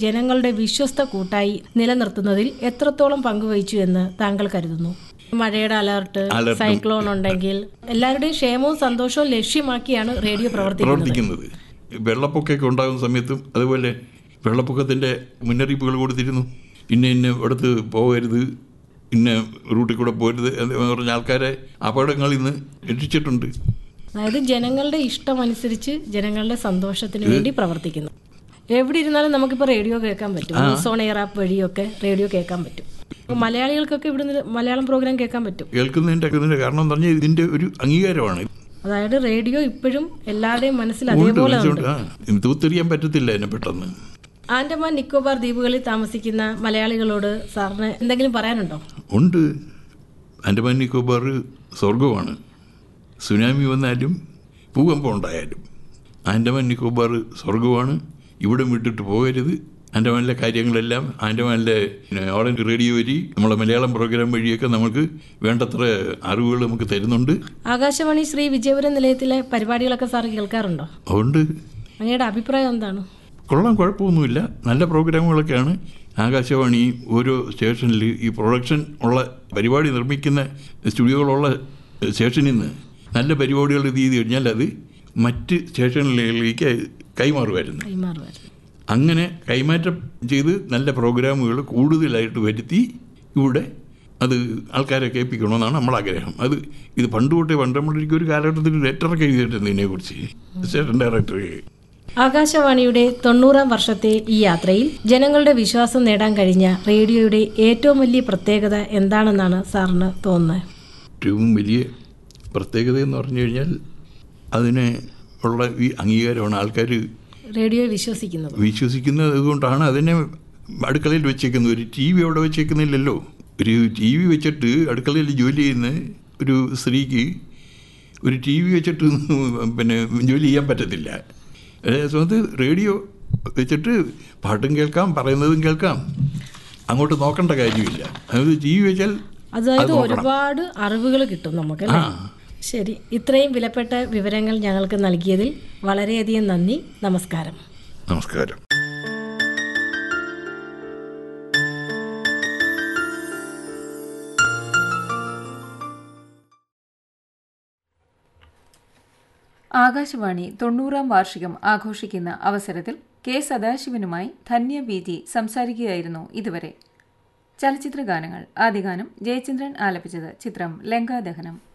ജനങ്ങളുടെ വിശ്വസ്ത കൂട്ടായി നിലനിർത്തുന്നതിൽ എത്രത്തോളം പങ്കുവഹിച്ചു എന്ന് താങ്കൾ കരുതുന്നു മഴയുടെ അലർട്ട് അലർട്ടും. സൈക്ലോൺ ഉണ്ടെങ്കിൽ എല്ലാവരുടെയും ക്ഷേമവും സന്തോഷവും ലക്ഷ്യമാക്കിയാണ് റേഡിയോ പ്രവർത്തിക്കുന്നത് പ്രവർത്തിക്കുന്നത് വെള്ളപ്പൊക്കമൊക്കെ ഉണ്ടാകുന്ന സമയത്തും അതുപോലെ വെള്ളപ്പൊക്കത്തിൻ്റെ മുന്നറിയിപ്പുകൾ കൊടുത്തിരുന്നു ഇന്ന ഇന്ന ഇടത്ത് പോകരുത് ഇന്ന റൂട്ടിൽ കൂടെ പോരുത് എന്ന് പറഞ്ഞ ആൾക്കാരെ അപകടങ്ങളിൽ നിന്ന് രക്ഷിച്ചിട്ടുണ്ട് അതായത് ജനങ്ങളുടെ ഇഷ്ടമനുസരിച്ച് ജനങ്ങളുടെ സന്തോഷത്തിന് വേണ്ടി പ്രവർത്തിക്കുന്നു എവിടെ ഇരുന്നാലും നമുക്കിപ്പോൾ റേഡിയോ കേൾക്കാൻ പറ്റും ന്യൂസ് ഓൺ എയർ ആപ്പ് വഴിയൊക്കെ റേഡിയോ കേൾക്കാൻ പറ്റും ഇപ്പൊ മലയാളികൾക്കൊക്കെ ഇവിടുന്ന് മലയാളം പ്രോഗ്രാം കേൾക്കാൻ പറ്റും കേൾക്കുന്നതിൻ്റെ ഇതിൻ്റെ കാരണം എന്ന് പറഞ്ഞാൽ ഇതിൻ്റെ ഒരു അംഗീകാരമാണ് അതായത് റേഡിയോ ഇപ്പോഴും എല്ലാവരുടെയും മനസ്സിൽ ഉണ്ട്, അതേപോലെ ഉണ്ട് മനസ്സിലുണ്ട്. ആ തൂത്തെറിയാൻ പറ്റത്തില്ല എന്നെ പെട്ടെന്ന് ആൻഡമാൻ നിക്കോബാർ ദ്വീപുകളിൽ താമസിക്കുന്ന മലയാളികളോട് സാറിന് എന്തെങ്കിലും പറയാനുണ്ടോ ഉണ്ട് ആൻഡമാൻ നിക്കോബാർ സ്വർഗമാണ് സുനാമി വന്നാലും ഭൂകമ്പം ഉണ്ടായാലും ആൻഡമാൻ നിക്കോബാർ സ്വർഗമാണ് ഇവിടെ വിട്ടിട്ട് പോകരുത് ആൻഡമാനിലെ കാര്യങ്ങളെല്ലാം ആൻഡമാനിലെ പിന്നെ ഓൾ ഇന്ത്യ റേഡിയോ വഴി നമ്മളെ മലയാളം പ്രോഗ്രാം വഴിയൊക്കെ നമുക്ക് വേണ്ടത്ര അറിവുകൾ നമുക്ക് തരുന്നുണ്ട് ആകാശവാണി ശ്രീ വിജയപുരം നിലയത്തിലെ പരിപാടികളൊക്കെ സാർ കേൾക്കാറുണ്ടോ അതുകൊണ്ട് അങ്ങയുടെ അഭിപ്രായം എന്താണ് കൊള്ളാം കുഴപ്പമൊന്നുമില്ല നല്ല പ്രോഗ്രാമുകളൊക്കെയാണ് ആകാശവാണി ഓരോ സ്റ്റേഷനിൽ ഈ പ്രൊഡക്ഷൻ ഉള്ള പരിപാടി നിർമ്മിക്കുന്ന സ്റ്റുഡിയോകളുള്ള സ്റ്റേഷനിൽ നിന്ന് നല്ല പരിപാടികൾ ഇത് ചെയ്ത് കഴിഞ്ഞാൽ അത് മറ്റ് സ്റ്റേഷനുകളിലേക്ക് കൈമാറുമായിരുന്നു കൈമാറുമായിരുന്നു അങ്ങനെ കൈമാറ്റം ചെയ്ത് നല്ല പ്രോഗ്രാമുകൾ കൂടുതലായിട്ട് വരുത്തി ഇവിടെ അത് ആൾക്കാരെ കേൾപ്പിക്കണമെന്നാണ് നമ്മളെ ആഗ്രഹം അത് ഇത് പണ്ട് തൊട്ടേ പണ്ട് നമ്മളൊരിക്കൽ ഒരു കാലഘട്ടത്തിൽ ലെറ്ററൊക്കെ എഴുതിയിട്ടുണ്ട് ഇതിനെക്കുറിച്ച് സ്റ്റേഷൻ ഡയറക്ടർക്ക് ആകാശവാണിയുടെ തൊണ്ണൂറാം വർഷത്തെ ഈ യാത്രയിൽ ജനങ്ങളുടെ വിശ്വാസം നേടാൻ കഴിഞ്ഞ റേഡിയോയുടെ ഏറ്റവും വലിയ പ്രത്യേകത എന്താണെന്നാണ് സാറിന് തോന്നുന്നത് ഏറ്റവും വലിയ പ്രത്യേകത എന്ന് പറഞ്ഞു കഴിഞ്ഞാൽ അതിനെ ഉള്ള ഈ അംഗീകാരമാണ് ആൾക്കാർ റേഡിയോ വിശ്വസിക്കുന്നത് വിശ്വസിക്കുന്നത് കൊണ്ടാണ് അതിനെ അടുക്കളയിൽ വെച്ചേക്കുന്നത് ഒരു ടി വി അവിടെ വെച്ചേക്കുന്നില്ലല്ലോ ഒരു ടി വി വെച്ചിട്ട് അടുക്കളയിൽ ജോലി ചെയ്യുന്ന ഒരു സ്ത്രീക്ക് ഒരു ടി വി വെച്ചിട്ട് പിന്നെ ജോലി ചെയ്യാൻ പറ്റത്തില്ല സമയത്ത് റേഡിയോ വെച്ചിട്ട് പാട്ടും കേൾക്കാം പറയുന്നതും കേൾക്കാം അങ്ങോട്ട് നോക്കേണ്ട കാര്യമില്ല അതായത് ടി വി വെച്ചാൽ അതായത് അത് നോക്കണം. ഒരുപാട് അറിവുകൾ കിട്ടും നമുക്കല്ലേ ആ. ശരി ഇത്രയും വിലപ്പെട്ട വിവരങ്ങൾ ഞങ്ങൾക്ക് നൽകിയതിൽ വളരെയധികം നന്ദി നമസ്കാരം നമസ്കാരം ആകാശവാണി തൊണ്ണൂറാം വാർഷികം ആഘോഷിക്കുന്ന അവസരത്തിൽ കെ സദാശിവനുമായി ധന്യ ബി ജി സംസാരിക്കുകയായിരുന്നു ഇതുവരെ ചലച്ചിത്ര ഗാനങ്ങൾ ആദ്യ ഗാനം ജയചന്ദ്രൻ ആലപിച്ചത് ചിത്രം ലങ്കാദഹനം